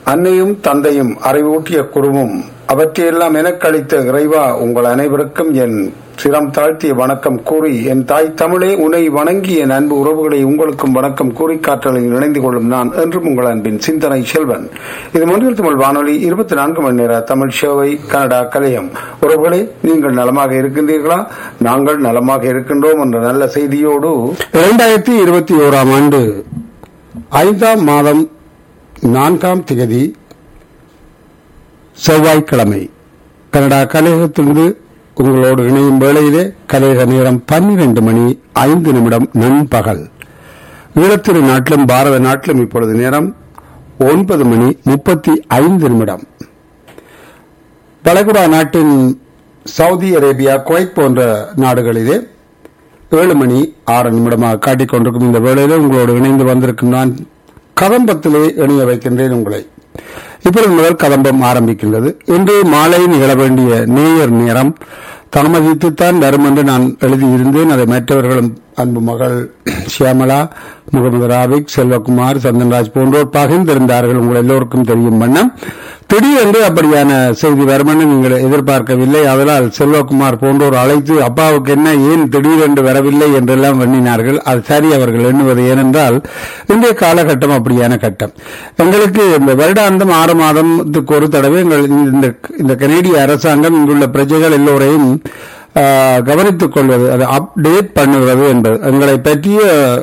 அன்னையும் தந்தையும் அறிவூட்டிய குருவும் அவற்றையெல்லாம் எனக்களித்த இறைவா உங்கள் அனைவருக்கும் என் சிரம் தாழ்த்திய வணக்கம் கூறி என் தாய் தமிழே உன்னை வணங்கி என் அன்பு உறவுகளை உங்களுக்கும் வணக்கம் கூறி காற்றலில் இணைந்து கொள்ளும் நான் என்றும் உங்கள் அன்பின் சிந்தனை செல்வன் இது மொழியில் தமிழ் வானொலி இருபத்தி நான்கு மணி நேர தமிழ் சேவை கனடா கலையம் உறவுகளே நீங்கள் நலமாக இருக்கின்றீர்களா நாங்கள் நலமாக இருக்கின்றோம் என்ற நல்ல செய்தியோடு இரண்டாயிரத்தி இருபத்தி ஓராம் ஆண்டு ஐந்தாம் மாதம் நான்காம் திகதி செவ்வாய்க்கிழமை கனடா கலையகத்திலிருந்து உங்களோடு இணையும் வேளையிலே கலையக நேரம் பன்னிரண்டு மணி ஐந்து நிமிடம் நண்பகல் ஈழத்திரு நாட்டிலும் பாரத நாட்டிலும் இப்பொழுது நேரம் ஒன்பது மணி முப்பத்தி ஐந்து நிமிடம் வளைகுடா நாட்டின் சவுதி அரேபியா குவைத் போன்ற நாடுகளிலே ஏழு மணி ஆறு நிமிடமாக காட்டிக் கொண்டிருக்கும் இந்த வேளையிலே உங்களோடு இணைந்து வந்திருக்கும் நான் கதம்பத்திலே இணைய வைக்கின்றேன் உங்களை இப்பொழுது முதல் கதம்பம் ஆரம்பிக்கின்றது இன்று மாலை நிகழ வேண்டிய நேயர் நேரம் தாமதித்துத்தான் வரும் என்று நான் எழுதியிருந்தேன் அதை மற்றவர்களும் அன்பு மகள் சியாமலா முகமது ராபிக் செல்வகுமார் சந்தன்ராஜ் போன்றோர் பகிர்ந்திருந்தார்கள் உங்கள் எல்லோருக்கும் தெரியும் வண்ணம் திடீரென்று அப்படியான செய்தி வரும் என்று நீங்கள் எதிர்பார்க்கவில்லை அதனால் செல்வகுமார் போன்றோர் அழைத்து அப்பாவுக்கு என்ன ஏன் திடீரென்று வரவில்லை என்றெல்லாம் எண்ணினார்கள் அது சரி அவர்கள் எண்ணுவது ஏனென்றால் இன்றைய காலகட்டம் அப்படியான கட்டம் எங்களுக்கு இந்த வருடாந்தம் ஆறு மாதத்துக்கு ஒரு தடவை எங்கள் இந்த இந்த கனேடிய அரசாங்கம் இங்குள்ள பிரஜைகள் எல்லோரையும் ஆஹ், கவனித்துக் கொள்வது அதை அப்டேட் பண்ணுவது என்பது எங்களை பற்றிய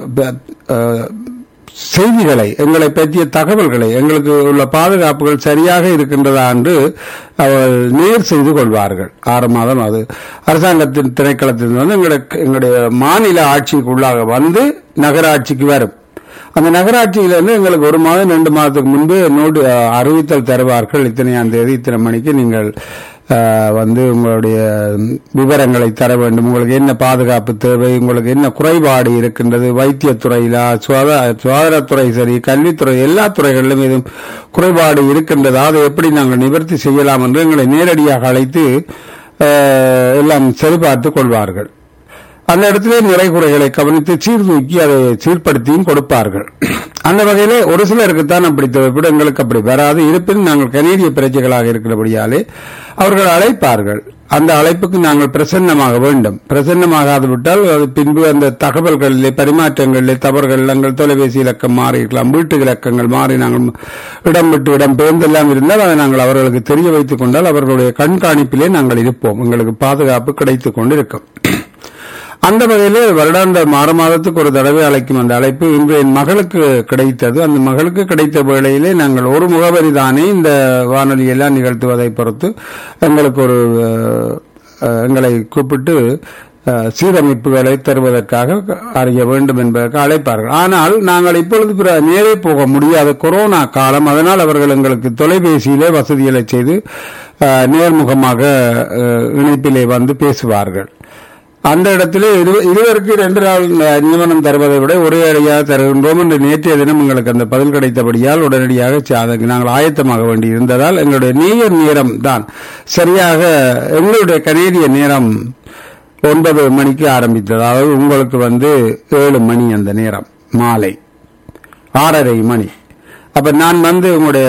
ஆஹ், செய்திகளை எங்களை பற்றிய தகவல்களை எங்களுக்கு உள்ள பாதுகாப்புகள் சரியாக இருக்கின்றதா என்று அவர்கள் நேர் செய்து கொள்வார்கள் ஆறு மாதம் அது அரசாங்கத்தின் திணைக்களத்தில் வந்து எங்களுக்கு எங்களுடைய மாநில ஆட்சிக்குள்ளாக வந்து நகராட்சிக்கு வரும் அந்த நகராட்சியிலிருந்து எங்களுக்கு ஒரு மாதம் ரெண்டு மாதத்துக்கு முன்பு நோட்டு அஹ், அறிவித்தல் தருவார்கள் இத்தனையாம் தேதி இத்தனை மணிக்கு நீங்கள் அஹ், வந்து உங்களுடைய விவரங்களை தர வேண்டும் உங்களுக்கு என்ன பாதுகாப்பு தேவை உங்களுக்கு என்ன குறைபாடு இருக்கின்றது வைத்தியத்துறையிலா சுகாதார சுகாதாரத்துறை சரி கல்வித்துறை எல்லா துறைகளிலும் எதுவும் குறைபாடு இருக்கின்றதா அதை எப்படி நாங்கள் நிவர்த்தி செய்யலாம் என்று எங்களை நேரடியாக அழைத்து அஹ், எல்லாம் சரிபார்த்துக் கொள்வார்கள் அந்த இடத்திலே நிறை குறைகளை கவனித்து சீர்தூக்கி அதை சீர்படுத்தியும் கொடுப்பார்கள் அந்த வகையிலே ஒரு சிலருக்குத்தான் அப்படி தேவைப்படும் எங்களுக்கு அப்படி வராது இருப்பினும் நாங்கள் கனேடிய பிரஜைகளாக இருக்கிறபடியாலே அவர்கள் அழைப்பார்கள் அந்த அழைப்புக்கு நாங்கள் பிரசன்னமாக வேண்டும் பிரசன்னமாகாது விட்டால் அது பின்பு அந்த தகவல்களிலே பரிமாற்றங்களிலே தவறுகள் நாங்கள் தொலைபேசி இலக்கம் மாறி இருக்கலாம் வீட்டு இலக்கங்கள் மாறி நாங்கள் இடம் விட்டு இடம் பெயர்ந்தெல்லாம் இருந்தால் அதை நாங்கள் அவர்களுக்கு தெரிய வைத்துக் கொண்டால் அவர்களுடைய கண்காணிப்பிலே நாங்கள் இருப்போம் எங்களுக்கு பாதுகாப்பு கிடைத்துக் கொண்டிருக்கும் அந்த வகையிலே வருடாந்த ஆறு மாதத்துக்கு ஒரு தடவை அழைக்கும் அந்த அழைப்பு இன்று என் மகளுக்கு கிடைத்தது அந்த மகளுக்கு கிடைத்த வேளையிலே நாங்கள் ஒரு முகவரி தானே இந்த வானொலியெல்லாம் நிகழ்த்துவதை பொறுத்து எங்களுக்கு ஒரு அஹ், அஹ், எங்களை கூப்பிட்டு அஹ், சீரமைப்புகளை தருவதற்காக அறிய வேண்டும் என்பதற்கு அழைப்பார்கள் ஆனால் நாங்கள் இப்பொழுது பிற நேரே போக முடியாத கொரோனா காலம் அதனால் அவர்கள் எங்களுக்கு தொலைபேசியிலே வசதிகளை செய்து அஹ், நேர்முகமாக அஹ், இணைப்பிலே வந்து பேசுவார்கள் அந்த இடத்திலே இரு- இருவருக்கு ரெண்டு நாள் ந- நியமனம் தருவதை விட ஒரே அடியாக தருகின்றோம் என்று நேற்றைய தினம் எங்களுக்கு அந்த பதில் கிடைத்தபடியால் உடனடியாக ச- அதற்கு நாங்கள் ஆயத்தமாக வேண்டி இருந்ததால் எங்களுடைய நேயர் நேரம் தான் சரியாக எங்களுடைய கனேடிய நேரம் ஒன்பது மணிக்கு ஆரம்பித்தது அதாவது உங்களுக்கு வந்து ஏழு மணி அந்த நேரம் மாலை ஆறரை மணி அப்ப நான் வந்து உங்களுடைய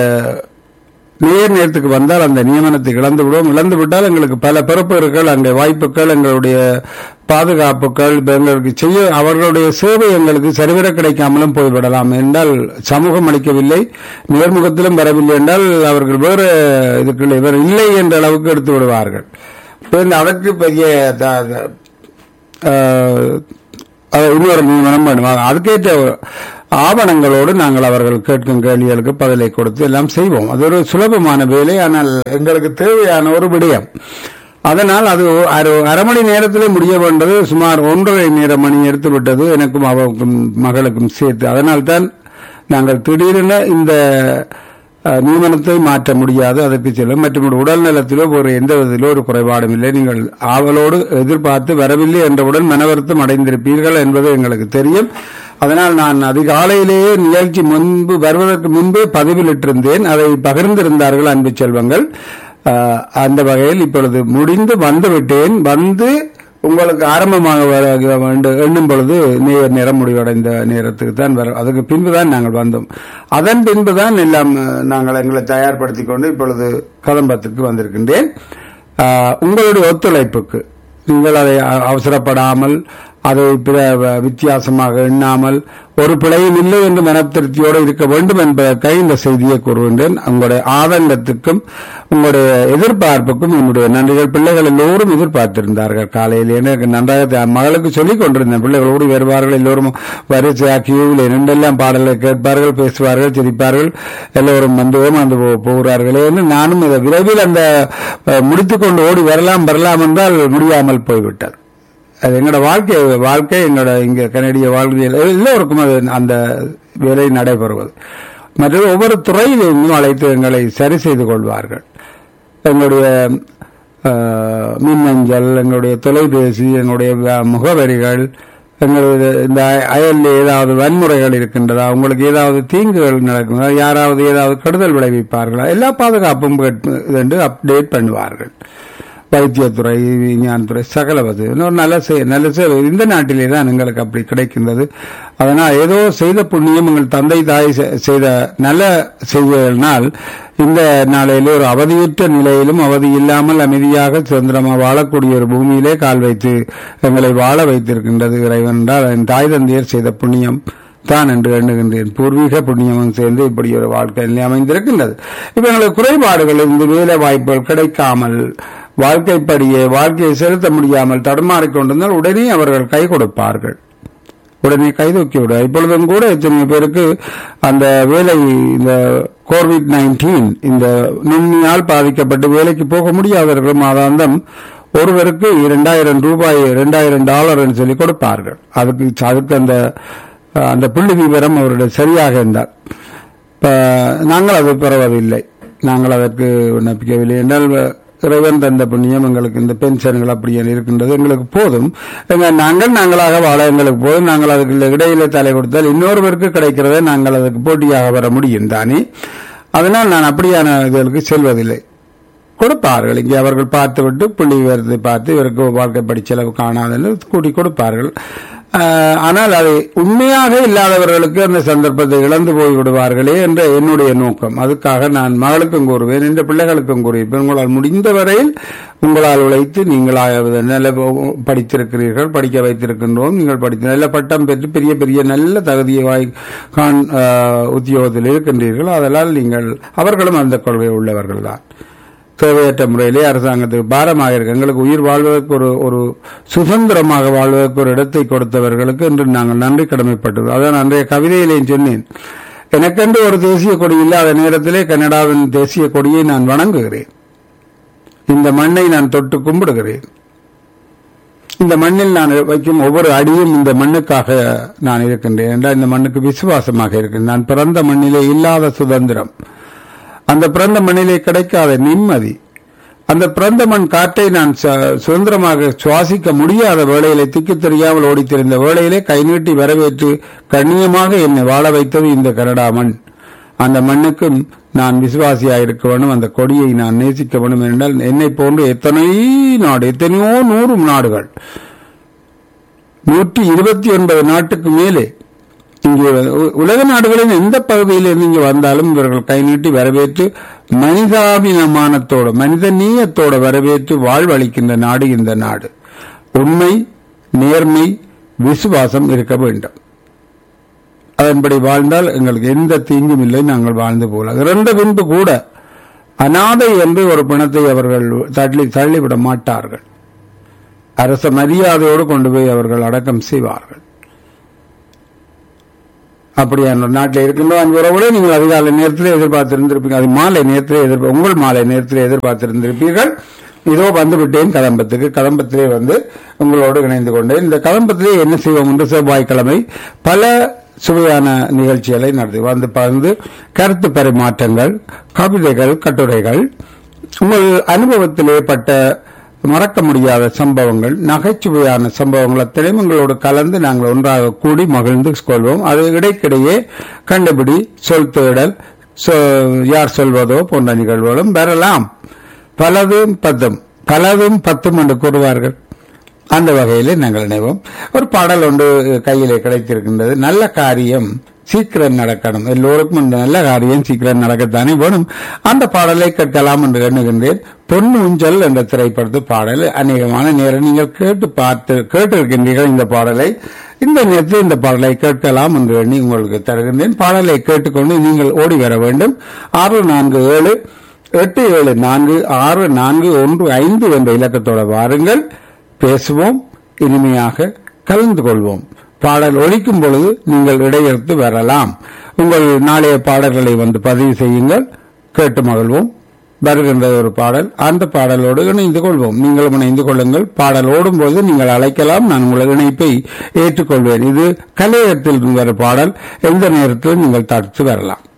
நேர் நேரத்துக்கு வந்தால் அந்த நியமனத்தை இழந்து விடுவோம் இழந்து விட்டால் எங்களுக்கு பல பிறப்புகள் அங்கே வாய்ப்புகள் எங்களுடைய பாதுகாப்புகள் இப்ப எங்களுக்கு செய்ய அவர்களுடைய சேவை எங்களுக்கு சரிவர கிடைக்காமலும் போய்விடலாம் என்றால் சமூகம் அளிக்கவில்லை நேர்முகத்திலும் வரவில்லை என்றால் அவர்கள் வேறு இதுக்குள்ள இவர் இல்லை என்ற அளவுக்கு எடுத்து விடுவார்கள் இப்ப இந்த அதற்கு பெரிய த- த- ஆஹ், அது இன்னொரு நியமனம் பண்ணுவாங்க அதுக்கேற்ற ஆவணங்களோடு நாங்கள் அவர்கள் கேட்கும் கேள்விகளுக்கு பதிலை கொடுத்து எல்லாம் செய்வோம் அது ஒரு சுலபமான வேலை ஆனால் எங்களுக்கு தேவையான ஒரு விடயம் அதனால் அது அரை- அரை மணி நேரத்திலே முடிய வேண்டது சுமார் ஒன்றரை நேர மணி எடுத்து விட்டது எனக்கும் அவருக்கும் மகளுக்கும் சேர்த்து அதனால்தான் நாங்கள் திடீரென இந்த அஹ், நியமனத்தை மாற்ற முடியாது அதற்கு செல்லும் மற்றும் உடல் நலத்திலோ ஒரு எந்த விதத்திலோ ஒரு குறைபாடும் இல்லை நீங்கள் ஆவலோடு எதிர்பார்த்து வரவில்லை என்றவுடன் மனவருத்தம் அடைந்திருப்பீர்கள் என்பது எங்களுக்கு தெரியும் அதனால் நான் அதிகாலையிலேயே நிகழ்ச்சி முன்பு வருவதற்கு முன்பே பதிவிலிட்டிருந்தேன் அதை பகிர்ந்திருந்தார்கள் அன்பு செல்வங்கள் அஹ், அந்த வகையில் இப்பொழுது முடிந்து வந்து விட்டேன் வந்து உங்களுக்கு ஆரம்பமாக வர வேண்டும் எண்ணும் பொழுது நேர் நிறம் முடிவடைந்த நேரத்துக்கு தான் வரும் அதுக்கு பின்புதான் நாங்கள் வந்தோம் அதன் பின்புதான் எல்லாம் அஹ், நாங்கள் எங்களை தயார்படுத்திக் கொண்டு இப்பொழுது கதம்பத்துக்கு வந்திருக்கின்றேன் ஆஹ், உங்களுடைய ஒத்துழைப்புக்கு நீங்கள் அதை அ- அவசரப்படாமல் அதை பிற வ- வித்தியாசமாக எண்ணாமல் ஒரு பிழையும் இல்லை என்று மனத்திருப்தியோடு இருக்க வேண்டும் என்பதற்காக இந்த செய்தியை கூறுகின்றேன் உங்களுடைய ஆதங்கத்துக்கும் உங்களுடைய எதிர்பார்ப்புக்கும் என்னுடைய நன்றிகள் பிள்ளைகள் எல்லோரும் எதிர்பார்த்திருந்தார்கள் காலையில் எனக்கு நன்றாக தெ- மகளுக்கு சொல்லிக் கொண்டிருந்தேன் பிள்ளைகளோடு வருவார்கள் எல்லோரும் வரிசையா கியூவில் இரண்டெல்லாம் பாடலை கேட்பார்கள் பேசுவார்கள் சிரிப்பார்கள் எல்லோரும் வந்து ஏமாந்து போ- போகிறார்களே என்று நானும் இதை விரைவில் அந்த அஹ், முடித்துக்கொண்டு ஓடி வரலாம் வரலாம் என்றால் முடியாமல் போய்விட்டது அது எங்களோட வாழ்க்கை வாழ்க்கை எங்களோட இங்க கனடிய வாழ்க்கையில் எல்லோருக்கும் அது அந்த வேலை நடைபெறுவது மற்றது ஒவ்வொரு துறையிலிருந்தும் அழைத்து எங்களை சரி செய்து கொள்வார்கள் எங்களுடைய அஹ், மின்னஞ்சல் எங்களுடைய தொலைபேசி எங்களுடைய வ- முகவரிகள் எங்களுடைய இந்த அய- அயலில் ஏதாவது வன்முறைகள் இருக்கின்றதா உங்களுக்கு ஏதாவது தீங்குகள் நடக்குதா யாராவது ஏதாவது கெடுதல் விளைவிப்பார்களா எல்லா பாதுகாப்பும் கேட்பு- என்று அப்டேட் பண்ணுவார்கள் வைத்தியத்துறை விஞ்ஞானத்துறை சகலவது இன்னொரு நல்ல செய்- நல்ல சேவை இந்த நாட்டிலே தான் எங்களுக்கு அப்படி கிடைக்கின்றது அதனால் ஏதோ செய்த புண்ணியம் எங்கள் தந்தை தாய் செ- செய்த நல்ல செய்தனால் இந்த நாளையிலே ஒரு அவதியுற்ற நிலையிலும் அவதி இல்லாமல் அமைதியாக சுதந்திரமாக வாழக்கூடிய ஒரு பூமியிலே கால் வைத்து எங்களை வாழ வைத்திருக்கின்றது இறைவன் என்றால் என் தாய் தந்தையர் செய்த புண்ணியம் தான் என்று எண்ணுகின்றேன் பூர்வீக புண்ணியமும் சேர்ந்து இப்படி ஒரு வாழ்க்கை நிலை அமைந்திருக்கின்றது இப்ப எங்களுக்கு குறைபாடுகள் இந்த வேலை வாய்ப்புகள் கிடைக்காமல் வாழ்க்கைப்படியே வாழ்க்கையை செலுத்த முடியாமல் தடுமாறிக் கொண்டிருந்தால் உடனே அவர்கள் கை கொடுப்பார்கள் உடனே கைதூக்கி விட இப்பொழுதும் கூட எத்தனை பேருக்கு அந்த வேலை இந்த கோவிட் நைன்டீன் இந்த நுண்ணியால் பாதிக்கப்பட்டு வேலைக்கு போக முடியாதவர்கள் மாதாந்தம் ஒருவருக்கு இரண்டாயிரம் ரூபாய் இரண்டாயிரம் டாலர் என்று சொல்லி கொடுப்பார்கள் அதுக்கு அதுக்கு அந்த அந்த புள்ளி விவரம் அவருடைய சரியாக இருந்தார் இப்ப நாங்கள் அதை பெறுவதில்லை நாங்கள் அதற்கு விண்ணப்பிக்கவில்லை என்றால் இறைவன் தந்த புண்ணியம் எங்களுக்கு இந்த பென்ஷன்கள் அப்படியே இருக்கின்றது எங்களுக்கு போதும் எங்க நாங்கள் நாங்களாக வாழ எங்களுக்கு போதும் நாங்கள் அதுக்கு இடையில தலை கொடுத்தால் இன்னொருவருக்கு கிடைக்கிறதை நாங்கள் அதுக்கு போட்டியாக வர முடியும் தானே அதனால் நான் அப்படியான இதுகளுக்கு செல்வதில்லை கொடுப்பார்கள் இங்கே அவர்கள் பார்த்துவிட்டு புள்ளி விவரத்தை பார்த்து இவருக்கு வாழ்க்கைப்படி செலவு காணாதுன்னு கூட்டி கொடுப்பார்கள் ஆஹ், ஆனால் அது உண்மையாக இல்லாதவர்களுக்கு அந்த சந்தர்ப்பத்தை இழந்து போய் விடுவார்களே என்ற என்னுடைய நோக்கம் அதுக்காக நான் மகளுக்கும் கூறுவேன் இந்த பிள்ளைகளுக்கும் கூறுவேன் உங்களால் முடிந்த வரையில் உங்களால் உழைத்து நீங்களாக நல்ல படித்திருக்கிறீர்கள் படிக்க வைத்திருக்கின்றோம் நீங்கள் படித்து நல்ல பட்டம் பெற்று பெரிய பெரிய நல்ல தகுதியை வாய் காண் ஆஹ், உத்தியோகத்தில் இருக்கின்றீர்கள் அதனால் நீங்கள் அவர்களும் அந்த கொள்கை உள்ளவர்கள் தான் தேவையற்ற முறையிலே அரசாங்கத்துக்கு பாரமாக இருக்கு எங்களுக்கு உயிர் வாழ்வதற்கு ஒரு ஒரு சுதந்திரமாக வாழ்வதற்கு ஒரு இடத்தை கொடுத்தவர்களுக்கு இன்று நாங்கள் நன்றி கடமைப்பட்டது அதான் அன்றைய கவிதையிலேயும் சொன்னேன் எனக்கென்று ஒரு தேசிய கொடி இல்லாத நேரத்திலே கனடாவின் தேசிய கொடியை நான் வணங்குகிறேன் இந்த மண்ணை நான் தொட்டு கும்பிடுகிறேன் இந்த மண்ணில் நான் வைக்கும் ஒவ்வொரு அடியும் இந்த மண்ணுக்காக நான் இருக்கின்றேன் என்றால் இந்த மண்ணுக்கு விசுவாசமாக இருக்கின்றேன் நான் பிறந்த மண்ணிலே இல்லாத சுதந்திரம் அந்த பிறந்த மண்ணிலே கிடைக்காத நிம்மதி அந்த பிறந்த மண் காற்றை நான் ச- சுதந்திரமாக சுவாசிக்க முடியாத வேளையிலே திக்கு தெரியாமல் ஓடித் திரிந்த வேளையிலே கை நீட்டி வரவேற்று கண்ணியமாக என்னை வாழ வைத்தது இந்த கனடா மண் அந்த மண்ணுக்கும் நான் விசுவாசியாக இருக்க வேண்டும் அந்த கொடியை நான் நேசிக்க வேண்டும் என்றால் என்னை போன்று எத்தனை நாடு எத்தனையோ நூறு நாடுகள் நூற்றி இருபத்தி ஒன்பது நாட்டுக்கு மேலே இங்கே உ- உலக நாடுகளின் எந்த பகுதியில் நீங்க வந்தாலும் இவர்கள் கை நீட்டி வரவேற்று மனிதாபிமானத்தோட மனித நீயத்தோட வரவேற்று வாழ்வளிக்கின்ற நாடு இந்த நாடு உண்மை நேர்மை விசுவாசம் இருக்க வேண்டும் அதன்படி வாழ்ந்தால் எங்களுக்கு எந்த தீங்கும் இல்லை நாங்கள் வாழ்ந்து போகலாம் இறந்த பின்பு கூட அனாதை என்று ஒரு பிணத்தை அவர்கள் தள்ளி தள்ளிவிட மாட்டார்கள் அரச மரியாதையோடு கொண்டு போய் அவர்கள் அடக்கம் செய்வார்கள் அப்படியான ஒரு நாட்டில் இருக்கின்ற அந்த உறவுகளை நீங்கள் அதிகாலை நேரத்தில் எதிர்பார்த்திருந்திருப்பீங்க அது மாலை நேரத்தில் எதிர்ப்பு உங்கள் மாலை நேரத்தில் எதிர்பார்த்திருந்திருப்பீர்கள் இதோ வந்துவிட்டேன் கதம்பத்துக்கு கதம்பத்திலே வந்து உங்களோடு இணைந்து கொண்டேன் இந்த கதம்பத்திலே என்ன செய்வோம் என்று செவ்வாய்க்கிழமை பல சுவையான நிகழ்ச்சிகளை நடத்தி வந்து பகிர்ந்து கருத்து பரிமாற்றங்கள் கவிதைகள் கட்டுரைகள் உங்கள் அனுபவத்தில் ஏற்பட்ட மறக்க முடியாத சம்பவங்கள் நகைச்சுவையான சம்பவங்கள் அத்தனையும் உங்களோடு கலந்து நாங்கள் ஒன்றாக கூடி மகிழ்ந்து கொள்வோம் அது இடைக்கிடையே கண்டுபிடி சொல் தேடல் சொ- யார் சொல்வதோ போன்ற நிகழ்வுகளும் வரலாம் பலதும் பத்தும் பலதும் பத்தும் என்று கூறுவார்கள் அந்த வகையிலே நாங்கள் இணைவோம் ஒரு பாடல் ஒன்று கையிலே கிடைத்திருக்கின்றது நல்ல காரியம் சீக்கிரம் நடக்கணும் எல்லோருக்கும் இந்த நல்ல காரியம் சீக்கிரம் நடக்கத்தானே வேணும் அந்த பாடலை கேட்கலாம் என்று எண்ணுகின்றேன் பொன்னு ஊஞ்சல் என்ற திரைப்படத்து பாடல் அநேகமான நேரம் நீங்கள் கேட்டு பார்த்து கேட்டிருக்கின்றீர்கள் இந்த பாடலை இந்த நேரத்தில் இந்த பாடலை கேட்கலாம் என்று எண்ணி உங்களுக்கு தருகின்றேன் பாடலை கேட்டுக்கொண்டு நீங்கள் ஓடி வர வேண்டும் ஆறு நான்கு ஏழு எட்டு ஏழு நான்கு ஆறு நான்கு ஒன்று ஐந்து என்ற இலக்கத்தோட வாருங்கள் பேசுவோம் இனிமையாக கலந்து கொள்வோம் பாடல் ஒழிக்கும் பொழுது நீங்கள் இடையெடுத்து வரலாம் உங்கள் நாளைய பாடல்களை வந்து பதிவு செய்யுங்கள் கேட்டு மகிழ்வோம் வருகின்ற ஒரு பாடல் அந்த பாடலோடு இணைந்து கொள்வோம் நீங்களும் இணைந்து கொள்ளுங்கள் பாடல் ஓடும்போது நீங்கள் அழைக்கலாம் நான் உங்கள் இணைப்பை ஏற்றுக்கொள்வேன் இது கலையகத்தில் வரும் பாடல் எந்த நேரத்திலும் நீங்கள் தடுத்து வரலாம்